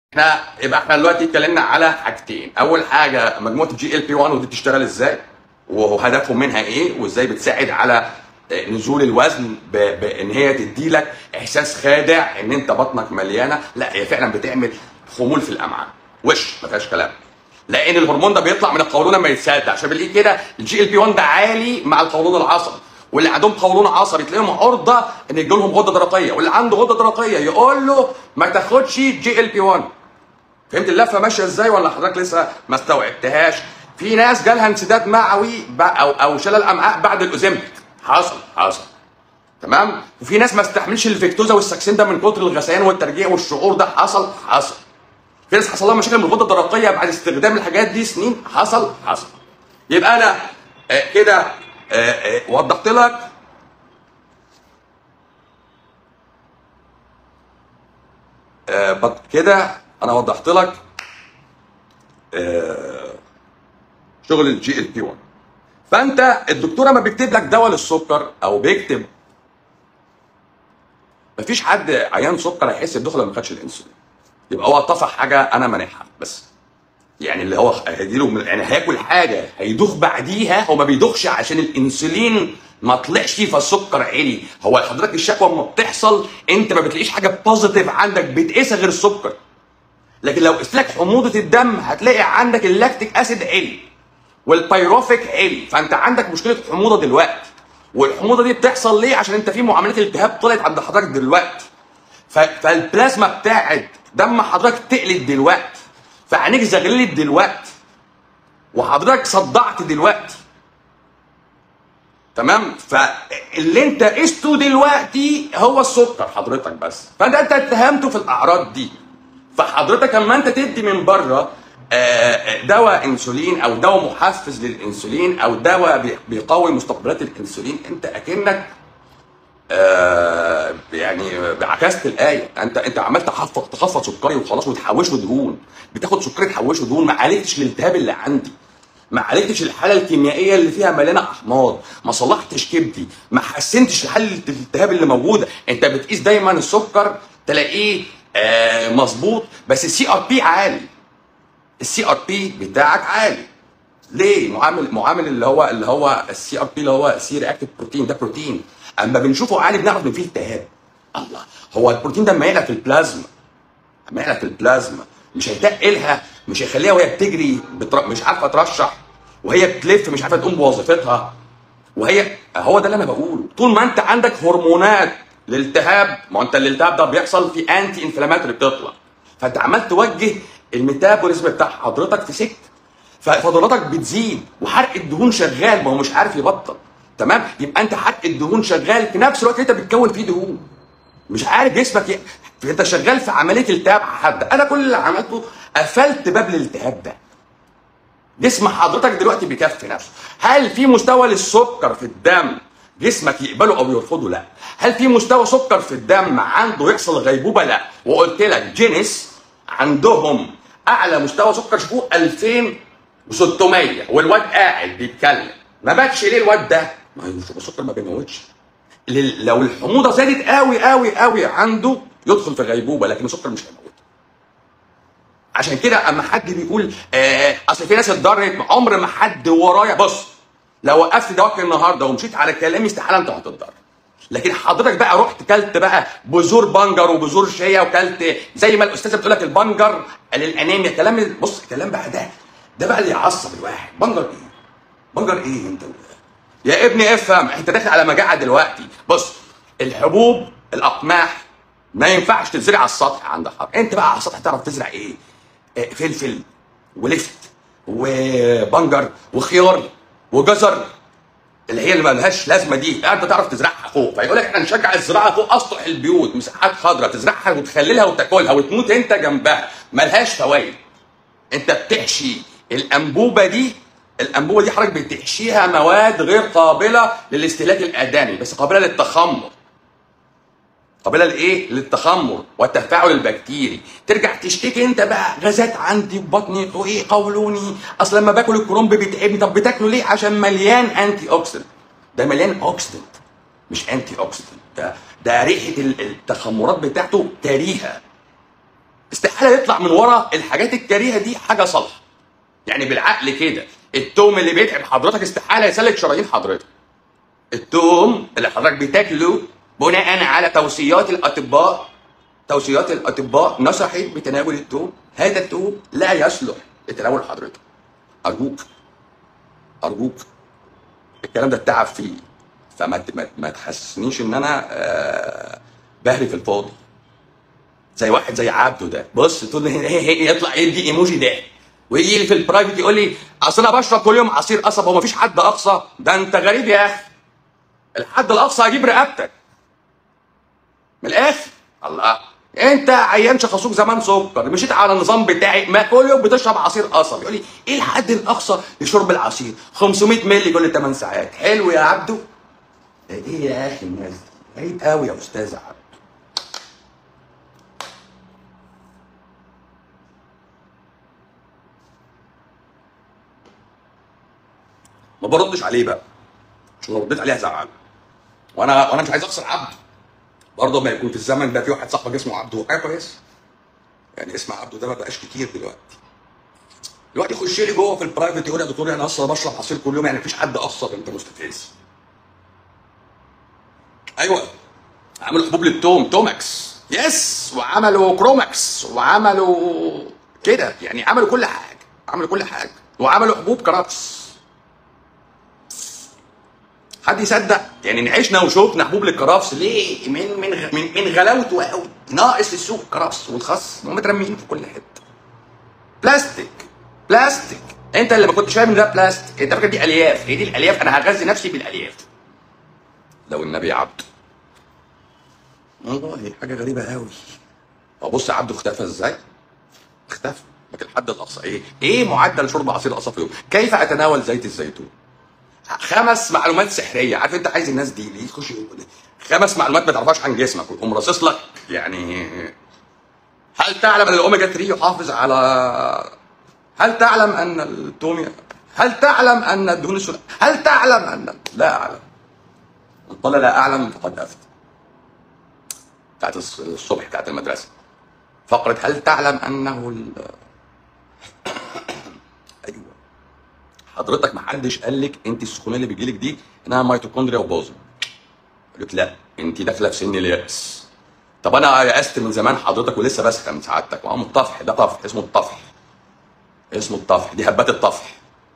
احنا يبقى احنا دلوقتي اتكلمنا على حاجتين اول حاجه مجموعه الجي ال بي 1 ودي بتشتغل ازاي وهدفهم منها ايه وازاي بتساعد على نزول الوزن ب- بان هي تدي لك احساس خادع ان انت بطنك مليانه لا هي فعلا بتعمل خمول في الامعاء وش ما فيهاش كلام لان الهرمون ده بيطلع من القولون لما يتسد عشان بنلاقيه كده الجي ال بي 1 ده عالي مع القولون العصبي واللي عندهم قولون عصبي تلاقيهم عرضه ان يجي لهم غده درقيه واللي عنده غده درقيه يقول له ما تاخدش جي ال بي 1 فهمت اللفه ماشيه ازاي ولا حضرتك لسه ما استوعبتهاش في ناس جالها انسداد معوي ب- او او شلل امعاء بعد الاوزيمبيك حصل حصل تمام وفي ناس ما استحملش الفيكتوزا والسكسين ده من كتر الغثيان والترجيع والشعور ده حصل حصل في ناس حصل لها مشاكل من الغده الدرقيه بعد استخدام الحاجات دي سنين حصل حصل يبقى انا آه، كده آه، آه، وضحت لك آه، بط- كده انا وضحت لك آه، شغل الجي ال بي 1 فانت الدكتور لما بيكتب لك دواء للسكر او بيكتب مفيش حد عيان سكر هيحس بدوخه لو ما خدش الانسولين يبقى هو طفح حاجه انا مانعها بس يعني اللي هو هيديله من- يعني هياكل حاجه هيدوخ بعديها هو ما بيدوخش عشان الانسولين ما طلعش فالسكر عالي هو حضرتك الشكوى لما بتحصل انت ما بتلاقيش حاجه بوزيتيف عندك بتقيسها غير السكر لكن لو قست لك حموضه الدم هتلاقي عندك اللاكتيك اسيد عالي والبيروفيك عالي فانت عندك مشكله حموضه دلوقتي والحموضه دي بتحصل ليه عشان انت في معاملات الالتهاب طلعت عند حضرتك دلوقتي ف- فالبلازما بتاعت دم حضرتك تقلت دلوقتي فعينيك زغللت دلوقتي وحضرتك صدعت دلوقتي تمام فاللي انت قسته دلوقتي هو السكر حضرتك بس فانت انت اتهمته في الاعراض دي فحضرتك اما انت تدي من بره آه، دواء انسولين او دواء محفز للانسولين او دواء بي- بيقوي مستقبلات الانسولين انت اكنك آه، يعني عكست الايه انت انت عمال تخفض تخفض سكري وخلاص وتحوشه دهون بتاخد سكري تحوشه دهون ما عالجتش الالتهاب اللي عندي ما عالجتش الحاله الكيميائيه اللي فيها مليانه احماض ما صلحتش كبدي ما حسنتش حاله الالتهاب اللي موجوده انت بتقيس دايما السكر تلاقيه آه مظبوط بس السي ار بي عالي السي ار بي بتاعك عالي ليه معامل معامل اللي هو اللي هو السي ار بي اللي هو سي رياكتيف بروتين ده بروتين اما بنشوفه عالي بنعرف ان فيه التهاب الله هو البروتين ده لما يعلى في البلازما لما يعلى في البلازما مش هيتقلها مش هيخليها وهي بتجري بتر... مش عارفه ترشح وهي بتلف مش عارفه تقوم بوظيفتها وهي هو ده اللي انا بقوله طول ما انت عندك هرمونات للالتهاب ما هو انت الالتهاب ده بيحصل في انتي انفلاماتوري بتطلع فانت عمال توجه الميتابوليزم بتاع حضرتك في سكه ففضلاتك بتزيد وحرق الدهون شغال ما هو مش عارف يبطل تمام يبقى انت حرق الدهون شغال في نفس الوقت انت بتكون فيه دهون مش عارف جسمك ي... انت شغال في عمليه التهاب حاد انا كل اللي عملته قفلت باب الالتهاب ده جسم حضرتك دلوقتي بيكفي نفسه هل في مستوى للسكر في الدم جسمك يقبله او يرفضه لا هل في مستوى سكر في الدم عنده يحصل غيبوبه لا وقلت لك جينيس عندهم اعلى مستوى سكر شوفوه 2600 والواد قاعد بيتكلم ما باتش ليه الواد ده ما هو شوف السكر ما بيموتش لل- لو الحموضه زادت قوي قوي قوي عنده يدخل في غيبوبه لكن السكر مش هيموت عشان كده اما حد بيقول آه اصل في ناس اتضرت عمر ما حد ورايا بص لو وقفت دواك النهارده ومشيت على كلامي استحاله انت هتتضرر لكن حضرتك بقى رحت كلت بقى بذور بنجر وبذور شيا وكلت زي ما الاستاذه بتقول لك البنجر للانيميا كلام بص الكلام بقى ده ده بقى اللي يعصب الواحد بنجر ايه؟ بنجر ايه انت يا ابني افهم انت داخل على مجاعه دلوقتي بص الحبوب الاقماح ما ينفعش تزرع على السطح عند حضرتك انت بقى على السطح تعرف تزرع ايه آه، فلفل ولفت وبنجر وخيار وجزر اللي هي اللي مالهاش لازمه دي انت تعرف تزرعها فوق فيقول لك احنا نشجع الزراعه فوق اسطح البيوت مساحات خضراء تزرعها وتخللها وتاكلها وتموت انت جنبها مالهاش فوائد انت بتحشي الانبوبه دي الانبوبه دي حضرتك بتحشيها مواد غير قابله للاستهلاك الادمي بس قابله للتخمر قابله لايه؟ للتخمر والتفاعل البكتيري، ترجع تشتكي انت بقى غازات عندي في بطني وايه قولوني، اصل لما باكل الكرنب بيتعبني، طب بتاكله ليه؟ عشان مليان انتي اوكسيدنت. ده مليان اوكسيدنت مش انتي اوكسيدنت، ده ده ريحه ال- التخمرات بتاعته كريهه. استحاله يطلع من ورا الحاجات الكريهه دي حاجه صالحه يعني بالعقل كده التوم اللي بيتعب حضرتك استحاله يسلك شرايين حضرتك التوم اللي حضرتك بتاكله بناء على توصيات الاطباء توصيات الاطباء نصحت بتناول التوم هذا التوم لا يصلح لتناول حضرتك ارجوك ارجوك الكلام ده التعب فيه فما ت- ما, ما تحسسنيش ان انا آه بهري في الفاضي زي واحد زي عبده ده بص تقول لي هي هي يطلع يدي ايموجي ده ويجي لي في البرايفت يقول لي اصل انا بشرب كل يوم عصير قصب هو مفيش حد اقصى ده انت غريب يا اخي الحد الاقصى هجيب رقبتك من الاخر الله انت عيان شخصوك زمان سكر مشيت على النظام بتاعي ما كل يوم بتشرب عصير قصب يقول لي ايه الحد الاقصى لشرب العصير 500 مللي كل 8 ساعات حلو يا عبده ايه يا اخي الناس دي عيب قوي يا استاذ عبده ما بردش عليه بقى عشان لو رديت عليه هزعله وانا وانا مش عايز اخسر عبده برضه ما يكون في الزمن ده في واحد صاحبك اسمه عبده حاجه كويس يعني اسم عبده ده ما بقاش كتير دلوقتي دلوقتي يخش لي جوه في البرايفت يقول يا دكتور انا اصلا بشرب عصير كل يوم يعني مفيش حد اقصر انت مستفز ايوه عملوا حبوب للتوم توماكس يس وعملوا كروماكس وعملوا كده يعني عملوا كل حاجه عملوا كل حاجه وعملوا حبوب كرابس حد يصدق يعني نعيشنا وشوفنا حبوب للكرفس ليه من من غ- من, من غلاوته قوي ناقص في السوق كرفس والخس هم مترميين في كل حته بلاستيك بلاستيك انت اللي ما كنتش فاهم ان ده بلاستيك انت فاكر دي الياف هي دي الالياف انا هغذي نفسي بالالياف لو النبي عبده والله حاجه غريبه قوي هو بص عبده اختفى ازاي اختفى لكن الحد الاقصى ايه ايه معدل شرب عصير قصب في يوم كيف اتناول زيت الزيتون خمس معلومات سحريه عارف انت عايز الناس دي اللي يخش يقول خمس معلومات ما تعرفهاش عن جسمك ويقوم راصص لك يعني هل تعلم ان الاوميجا 3 يحافظ على هل تعلم ان التوم هل تعلم ان الدهون الثلاثيه هل تعلم ان لا اعلم من قال لا اعلم فقد افتى بتاعت الص- الصبح بتاعت المدرسه فقره هل تعلم انه ال... ايوه حضرتك ما حدش قال لك انت السخونيه اللي بيجي لك دي انها ميتوكوندريا وباظت قال لك لا انت داخله في سن الياس طب انا يأست من زمان حضرتك ولسه بسخن سعادتك وهو الطفح ده طفح اسمه الطفح اسمه الطفح دي هبات الطفح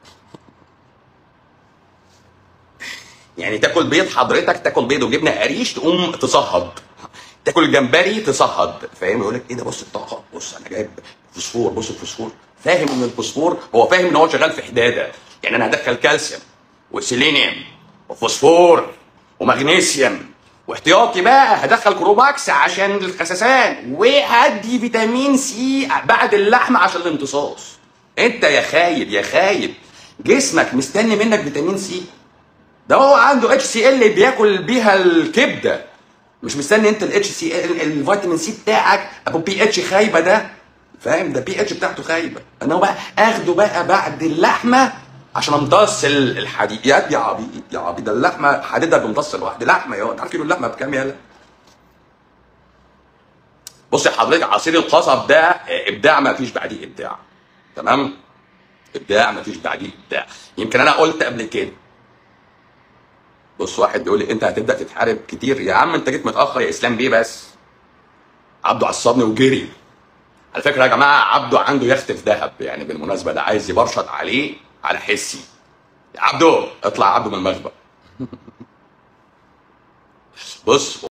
يعني تاكل بيض حضرتك تاكل بيض وجبنه قريش تقوم تصهد تاكل جمبري تصهد فاهم يقول لك ايه ده بص الطاقه بص انا جايب فوسفور بص الفوسفور فاهم ان الفوسفور هو فاهم ان هو شغال في حداده يعني انا هدخل كالسيوم وسيلينيوم وفوسفور ومغنيسيوم واحتياطي بقى هدخل كروماكس عشان الخسسان وهدي فيتامين سي بعد اللحمه عشان الامتصاص انت يا خايب يا خايب جسمك مستني منك فيتامين سي ده هو عنده اتش سي ال بياكل بيها الكبده مش مستني انت الاتش سي ال الفيتامين سي بتاعك ابو بي اتش خايبه ده فاهم ده بي اتش بتاعته خايبه انا بقى اخده بقى بعد اللحمه عشان امتص ال- الحديد يا يا عبيط يا عبيط ده اللحمه حديدها بيمتص لوحده لحمه يا عارف كيلو اللحمه بكام يالا بص يا حضرتك عصير القصب ده اه، ابداع ما فيش بعديه ابداع تمام ابداع ما فيش بعديه ابداع يمكن انا قلت قبل كده بص واحد بيقول لي انت هتبدا تتحارب كتير يا عم انت جيت متاخر يا اسلام بيه بس عبده عصبني وجري على فكره يا جماعه عبده عنده يخت في دهب يعني بالمناسبه ده عايز يبرشط عليه على حسي يا عبده اطلع عبده من المخبأ بص